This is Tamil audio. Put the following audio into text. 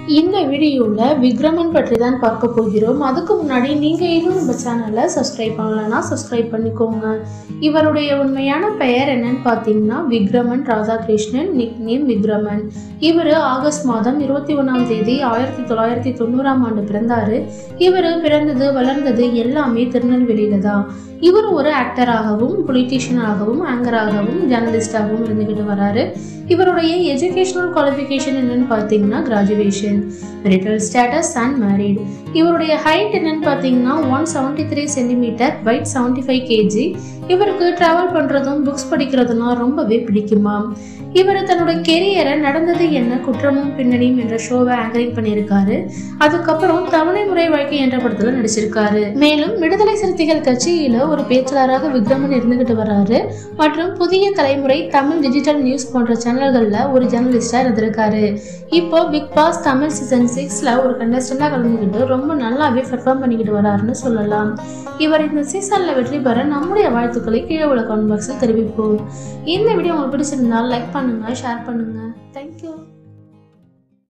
இந்த வீடியோவில் விக்ரமன் பற்றி தான் பார்க்க போகிறோம் அதுக்கு முன்னாடி நீங்கள் இன்னும் நம்ம சேனலை சப்ஸ்கிரைப் பண்ணலன்னா சப்ஸ்கிரைப் பண்ணிக்கோங்க இவருடைய உண்மையான பெயர் என்னன்னு பார்த்தீங்கன்னா விக்ரமன் ராதாகிருஷ்ணன் நிக் நேம் விக்ரமன் இவர் ஆகஸ்ட் மாதம் இருபத்தி ஒன்றாம் தேதி ஆயிரத்தி தொள்ளாயிரத்தி தொண்ணூறாம் ஆண்டு பிறந்தாரு இவர் பிறந்தது வளர்ந்தது எல்லாமே திருநெல்வேலியில தான் இவர் ஒரு ஆக்டராகவும் பொலிட்டீஷியனாகவும் ஆங்கராகவும் ஜேர்னலிஸ்டாகவும் இருந்துக்கிட்டு வராரு இவருடைய எஜுகேஷனல் குவாலிஃபிகேஷன் என்னன்னு பார்த்தீங்கன்னா graduation marital status and married இவருடைய ஹைட் என்னன்னு பார்த்தீங்கன்னா one seventy three centimetre weight seventy five KG இவருக்கு ட்ராவல் பண்ணுறதும் புக்ஸ் படிக்கிறதுனா ரொம்பவே பிடிக்குமா இவர் தன்னோட கெரியரை நடந்தது என்ன குற்றமும் பின்னணியும் என்ற ஷோவை ஆங்கரிங் பண்ணியிருக்காரு அதுக்கப்புறம் தவணை முறை வாழ்க்கை என்ற படத்துல நடிச்சிருக்காரு மேலும் விடுதலை சிறுத்தைகள் கட்சியில ஒரு பேச்சாளராக விக்ரமன் இருந்துகிட்டு வர்றாரு மற்றும் புதிய தலைமுறை தமிழ் டிஜிட்டல் நியூஸ் போன்ற சேனல்கள்ல ஒரு ஜேர்னலிஸ்டா இருந்திருக்காரு இப்போ பிக் பாஸ் தமிழ் சீசன் சிக்ஸ்ல ஒரு கண்டஸ்டண்டா கலந்துக்கிட்டு ரொம்ப நல்லாவே பெர்ஃபார்ம் பண்ணிக்கிட்டு வராருன்னு சொல்லலாம் இவர் இந்த சீசன்ல வெற்றி பெற நம்முடைய வாழ்த்துக்களை கீழே உள்ள கமெண்ட் பாக்ஸில் தெரிவிப்போம் இந்த வீடியோ உங்களுக்கு பிடிச்சிருந்தால் லைக் பண்ணுங்க ஷேர் பண்ணுங்க தேங்க்யூ